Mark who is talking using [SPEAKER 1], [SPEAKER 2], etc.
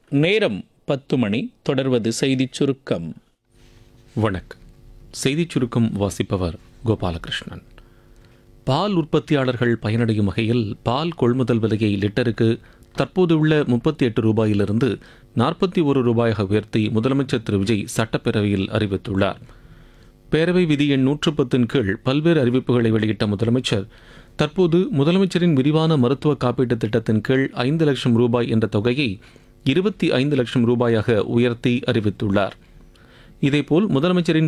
[SPEAKER 1] நேரம் பத்து மணி தொடர்வது செய்திச் சுருக்கம்
[SPEAKER 2] வணக்கம் செய்திச் சுருக்கம் வாசிப்பவர் கோபாலகிருஷ்ணன் பால் உற்பத்தியாளர்கள் பயனடையும் வகையில் பால் கொள்முதல் விலையை லிட்டருக்கு தற்போதுள்ள முப்பத்தி எட்டு ரூபாயிலிருந்து நாற்பத்தி ஒரு ரூபாயாக உயர்த்தி முதலமைச்சர் திரு விஜய் சட்டப்பேரவையில் அறிவித்துள்ளார் பேரவை விதி எண் நூற்று பத்தின் கீழ் பல்வேறு அறிவிப்புகளை வெளியிட்ட முதலமைச்சர் தற்போது முதலமைச்சரின் விரிவான மருத்துவ காப்பீட்டுத் திட்டத்தின் கீழ் ஐந்து லட்சம் ரூபாய் என்ற தொகையை இருபத்தி ஐந்து லட்சம் ரூபாயாக உயர்த்தி அறிவித்துள்ளார் இதேபோல் முதலமைச்சரின்